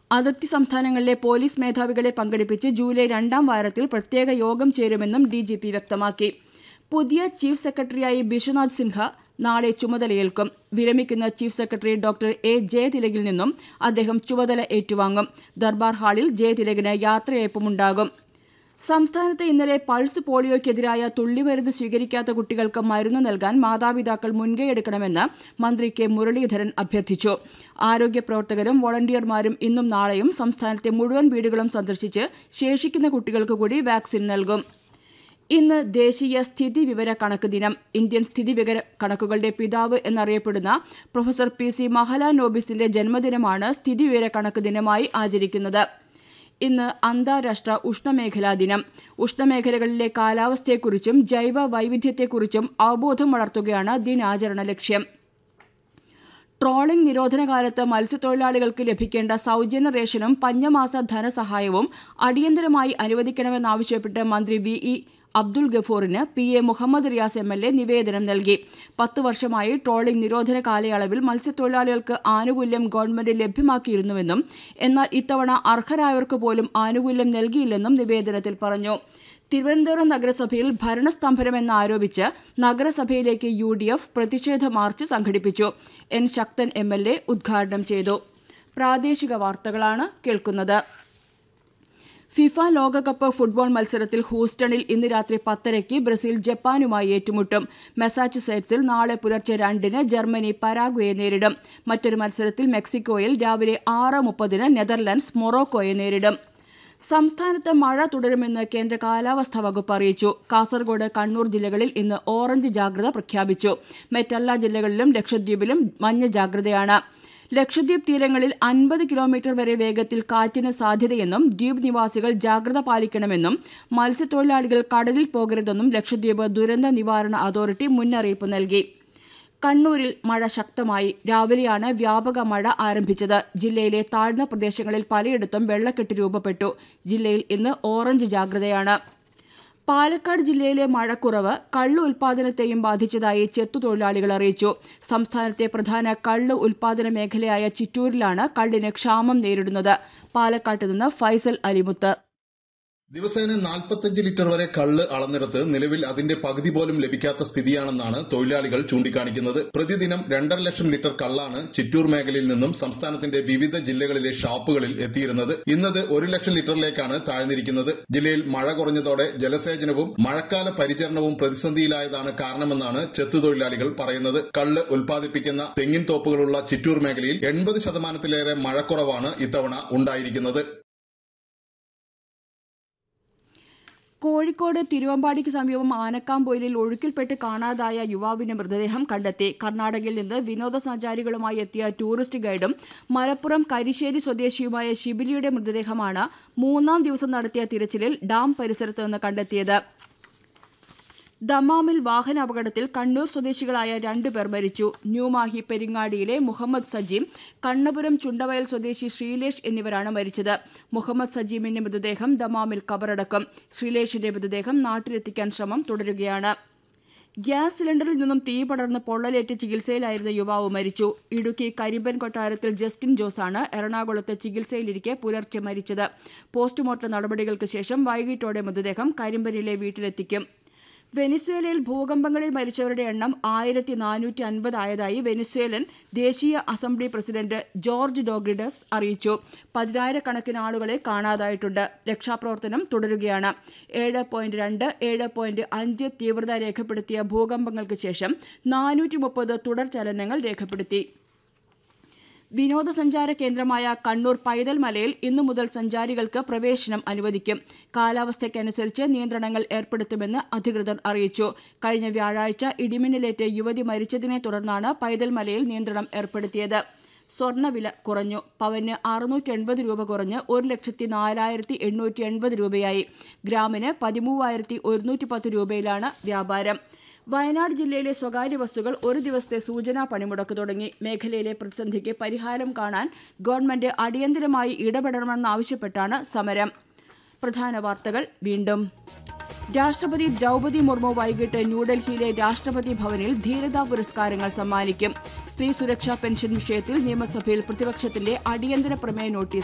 അതിർത്തി സംസ്ഥാനങ്ങളിലെ പോലീസ് മേധാവികളെ പങ്കെടുപ്പിച്ച് ജൂലൈ രണ്ടാം വാരത്തിൽ പ്രത്യേക യോഗം ചേരുമെന്നും ഡിജിപി വ്യക്തമാക്കി പുതിയ ചീഫ് സെക്രട്ടറിയായി ബിശ്വനാഥ് സിൻഹ നാളെ ചുമതലയേൽക്കും വിരമിക്കുന്ന ചീഫ് സെക്രട്ടറി ഡോക്ടർ എ ജയതിലകിൽ നിന്നും അദ്ദേഹം ചുമതല ഏറ്റുവാങ്ങും ദർബാർ ഹാളിൽ ജയതിലകിന് യാത്രയയപ്പുമുണ്ടാകും സംസ്ഥാനത്ത് ഇന്നലെ പൾസ് പോളിയോയ്ക്കെതിരായ തുള്ളിമരുന്ന് സ്വീകരിക്കാത്ത കുട്ടികൾക്ക് മരുന്ന് നൽകാൻ മാതാപിതാക്കൾ മുൻകൈയെടുക്കണമെന്ന് മന്ത്രി കെ മുരളീധരൻ അഭ്യർത്ഥിച്ചു ആരോഗ്യ പ്രവർത്തകരും വോളണ്ടിയർമാരും ഇന്നും നാളെയും സംസ്ഥാനത്തെ മുഴുവൻ വീടുകളും സന്ദർശിച്ച് ശേഷിക്കുന്ന കുട്ടികൾക്ക് കൂടി വാക്സിൻ നൽകും ഇന്ന് ദേശീയ സ്ഥിതി വിവര കണക്ക് ദിനം ഇന്ത്യൻ സ്ഥിതി വിവര കണക്കുകളുടെ പിതാവ് എന്നറിയപ്പെടുന്ന പ്രൊഫസർ പി സി മഹലാനോബിസിന്റെ ജന്മദിനമാണ് സ്ഥിതി വിവര കണക്ക് ദിനമായി ആചരിക്കുന്നത് ഇന്ന് അന്താരാഷ്ട്ര ഉഷ്ണമേഖലാ ദിനം ഉഷ്ണമേഖലകളിലെ കാലാവസ്ഥയെക്കുറിച്ചും ജൈവ വൈവിധ്യത്തെക്കുറിച്ചും അവബോധം വളർത്തുകയാണ് ദിനാചരണ ലക്ഷ്യം ട്രോളിംഗ് നിരോധന കാലത്ത് മത്സ്യത്തൊഴിലാളികൾക്ക് ലഭിക്കേണ്ട സൗജന്യ റേഷനും പഞ്ഞമാസ ധനസഹായവും അടിയന്തരമായി അനുവദിക്കണമെന്നാവശ്യപ്പെട്ട് മന്ത്രി വി ഇ അബ്ദുൾ ഗഫൂറിന് P A Muhammad Riyas M L A നിവേദനം നൽകി പത്ത് വർഷമായി ട്രോളിംഗ് നിരോധന കാലയളവിൽ മത്സ്യത്തൊഴിലാളികൾക്ക് ആനുകൂല്യം ഗവൺമെന്റ് ലഭ്യമാക്കിയിരുന്നുവെന്നും എന്നാൽ ഇത്തവണ അർഹരായവർക്ക് പോലും ആനുകൂല്യം നൽകിയില്ലെന്നും നിവേദനത്തിൽ പറഞ്ഞു തിരുവനന്തപുരം നഗരസഭയിൽ ഭരണസ്തംഭനമെന്നാരോപിച്ച് നഗരസഭയിലേക്ക് യു ഡി എഫ് പ്രതിഷേധ മാർച്ച് സംഘടിപ്പിച്ചു N Sakthan M L A ഉദ്ഘാടനം ചെയ്തു പ്രാദേശിക വാർത്തകളാണ് കേൾക്കുന്നത് ഫിഫ ലോകകപ്പ് ഫുട്ബോൾ മത്സരത്തിൽ ഹൂസ്റ്റണിൽ ഇന്ന് രാത്രി പത്തരയ്ക്ക് ബ്രസീൽ ജപ്പാനുമായി ഏറ്റുമുട്ടും മെസാച്ചുസെറ്റ്സിൽ നാളെ പുലർച്ചെ രണ്ടിന് ജർമ്മനി പരാഗ്വയെ നേരിടും മറ്റൊരു മത്സരത്തിൽ മെക്സിക്കോയിൽ രാവിലെ ആറ് മുപ്പതിന് നെതർലൻഡ്സ് മൊറോക്കോയെ നേരിടും സംസ്ഥാനത്ത് മഴ തുടരുമെന്ന് കേന്ദ്ര കാലാവസ്ഥാ വകുപ്പ് അറിയിച്ചു കാസർഗോഡ് കണ്ണൂർ ജില്ലകളിൽ ഇന്ന് ഓറഞ്ച് ജാഗ്രത പ്രഖ്യാപിച്ചു മറ്റെല്ലാ ജില്ലകളിലും ലക്ഷദ്വീപിലും മഞ്ഞ ജാഗ്രതയാണ് ലക്ഷദ്വീപ് തീരങ്ങളിൽ അൻപത് കിലോമീറ്റർ വരെ വേഗത്തിൽ കാറ്റിന് സാധ്യതയെന്നും ദ്വീപ് നിവാസികൾ ജാഗ്രത പാലിക്കണമെന്നും മത്സ്യത്തൊഴിലാളികൾ കടലിൽ പോകരുതെന്നും ലക്ഷദ്വീപ് ദുരന്ത നിവാരണ അതോറിറ്റി മുന്നറിയിപ്പ് നൽകി കണ്ണൂരിൽ മഴ ശക്തമായി രാവിലെയാണ് വ്യാപക മഴ ആരംഭിച്ചത് ജില്ലയിലെ താഴ്ന്ന പ്രദേശങ്ങളിൽ പലയിടത്തും വെള്ളക്കെട്ട് രൂപപ്പെട്ടു ജില്ലയിൽ ഇന്ന് ഓറഞ്ച് ജാഗ്രതയാണ് പാലക്കാട് ജില്ലയിലെ മഴക്കുറവ് കള്ള് ഉൽപാദനത്തെയും ബാധിച്ചതായി ചെത്തുതൊഴിലാളികൾ അറിയിച്ചു സംസ്ഥാനത്തെ പ്രധാന കള്ള് ഉൽപാദന മേഖലയായ ചിറ്റൂരിലാണ് കള്ളിന് ക്ഷാമം നേരിടുന്നത് പാലക്കാട്ട് നിന്ന് ഫൈസൽ അലിമുത്ത് ദിവസേന നാൽപ്പത്തഞ്ച് ലിറ്റർ വരെ കള്ള് അളന്നെടുത്ത് നിലവിൽ അതിന്റെ പകുതി പോലും ലഭിക്കാത്ത സ്ഥിതിയാണെന്നാണ് തൊഴിലാളികൾ ചൂണ്ടിക്കാണിക്കുന്നത് പ്രതിദിനം രണ്ടര ലക്ഷം ലിറ്റർ കള്ളാണ് ചിറ്റൂർ മേഖലയിൽ നിന്നും സംസ്ഥാനത്തിന്റെ വിവിധ ജില്ലകളിലെ ഷാപ്പുകളിൽ എത്തിയിരുന്നത് ഇന്നത് ഒരു ലക്ഷം ലിറ്ററിലേക്കാണ് താഴ്ന്നിരിക്കുന്നത് ജില്ലയിൽ മഴ കുറഞ്ഞതോടെ ജലസേചനവും മഴക്കാല പരിചരണവും പ്രതിസന്ധിയിലായതാണ് കാരണമെന്നാണ് ചെത്തുതൊഴിലാളികൾ പറയുന്നത് കള്ള് ഉൽപ്പാദിപ്പിക്കുന്ന തെങ്ങിൻ തോപ്പുകളുള്ള ചിറ്റൂർ മേഖലയിൽ എൺപത് ശതമാനത്തിലേറെ മഴക്കുറവാണ് ഇത്തവണ ഉണ്ടായിരിക്കുന്നത് കോഴിക്കോട് തിരുവമ്പാടിക്ക് സമീപം ആനക്കാമ്പൊയിലിൽ ഒഴുക്കിൽപ്പെട്ട് കാണാതായ യുവാവിന്റെ മൃതദേഹം കണ്ടെത്തി കർണാടകയിൽ നിന്ന് വിനോദസഞ്ചാരികളുമായി എത്തിയ ടൂറിസ്റ്റ് ഗൈഡും മലപ്പുറം കരിശ്ശേരി സ്വദേശിയുമായ ശിബിലിയുടെ മൃതദേഹമാണ് മൂന്നാം ദിവസം നടത്തിയ തിരച്ചിലിൽ ഡാം പരിസരത്ത് നിന്ന് കണ്ടെത്തിയത് ദമാമിൽ വാഹന അപകടത്തിൽ കണ്ണൂർ സ്വദേശികളായ രണ്ടുപേർ മരിച്ചു ന്യൂമാഹി പെരിങ്ങാടിയിലെ മുഹമ്മദ് സജീം കണ്ണപുരം ചുണ്ടവയൽ സ്വദേശി ശ്രീലേഷ് എന്നിവരാണ് മരിച്ചത് മുഹമ്മദ് സജീമിന്റെ മൃതദേഹം ദമാമിൽ കബറടക്കും ശ്രീലേഷിന്റെ മൃതദേഹം നാട്ടിലെത്തിക്കാൻ ശ്രമം തുടരുകയാണ് ഗ്യാസ് സിലിണ്ടറിൽ നിന്നും തീ പടർന്ന് പൊള്ളലേറ്റ് ചികിത്സയിലായിരുന്ന യുവാവ് മരിച്ചു ഇടുക്കി കരിമ്പൻ കൊട്ടാരത്തിൽ ജസ്റ്റിൻ ജോസാണ് എറണാകുളത്ത് ചികിത്സയിലിരിക്കെ പുലർച്ചെ മരിച്ചത് പോസ്റ്റ്മോർട്ടം നടപടികൾക്ക് ശേഷം വൈകിട്ടോടെ മൃതദേഹം കരിമ്പനിലെ വീട്ടിലെത്തിക്കും വെനിസ്വേലയിൽ ഭൂകമ്പങ്ങളിൽ മരിച്ചവരുടെ എണ്ണം ആയിരത്തി നാനൂറ്റി അൻപതായതായി വെനിസ്വേലൻ ദേശീയ അസംബ്ലി പ്രസിഡന്റ് ജോർജ് ഡോഗ്രിഡസ് അറിയിച്ചു പതിനായിരക്കണക്കിന് ആളുകളെ കാണാതായിട്ടുണ്ട് രക്ഷാപ്രവർത്തനം തുടരുകയാണ് ഏഴ് പോയിന്റ് രണ്ട് ഏഴ് പോയിന്റ് അഞ്ച് തീവ്രത രേഖപ്പെടുത്തിയ ഭൂകമ്പങ്ങൾക്ക് ശേഷം നാനൂറ്റി മുപ്പത് തുടർ ചലനങ്ങൾ രേഖപ്പെടുത്തി വിനോദസഞ്ചാര കേന്ദ്രമായ കണ്ണൂർ പൈതൽ മലയിൽ ഇന്നു മുതൽ സഞ്ചാരികൾക്ക് പ്രവേശനം അനുവദിക്കും കാലാവസ്ഥയ്ക്കനുസരിച്ച് നിയന്ത്രണങ്ങൾ ഏർപ്പെടുത്തുമെന്ന് അധികൃതർ അറിയിച്ചു കഴിഞ്ഞ വ്യാഴാഴ്ച ഇടിമിന്നലേറ്റ് യുവതി മരിച്ചതിനെ തുടർന്നാണ് പൈതൽ മലയിൽ നിയന്ത്രണം ഏർപ്പെടുത്തിയത് സ്വർണ്ണവില കുറഞ്ഞു പവന് അറുന്നൂറ്റി എൺപത് രൂപ കുറഞ്ഞ് ഒരു ലക്ഷത്തി നാലായിരത്തി എണ്ണൂറ്റി എൺപത് രൂപയായി ഗ്രാമിന് പതിമൂവായിരത്തി ഒരുന്നൂറ്റി പത്ത് രൂപയിലാണ് വ്യാപാരം വയനാട് ജില്ലയിലെ സ്വകാര്യ ബസ്സുകൾ ഒരു ദിവസത്തെ സൂചനാ പണിമുടക്ക് തുടങ്ങി മേഖലയിലെ പ്രതിസന്ധിക്ക് പരിഹാരം കാണാൻ ഗവൺമെന്റ് അടിയന്തരമായി ഇടപെടണമെന്നാവശ്യപ്പെട്ടാണ് സമരം പ്രധാന വാർത്തകൾ വീണ്ടും രാഷ്ട്രപതി ദ്രൗപതി മുർമു വൈകിട്ട് ന്യൂഡൽഹിയിലെ രാഷ്ട്രപതി ഭവനിൽ ധീരതാ പുരസ്കാരങ്ങൾ സമ്മാനിക്കും സ്ത്രീ സുരക്ഷാ പെൻഷൻ വിഷയത്തിൽ നിയമസഭയിൽ പ്രതിപക്ഷത്തിന്റെ അടിയന്തര പ്രമേയ നോട്ടീസ്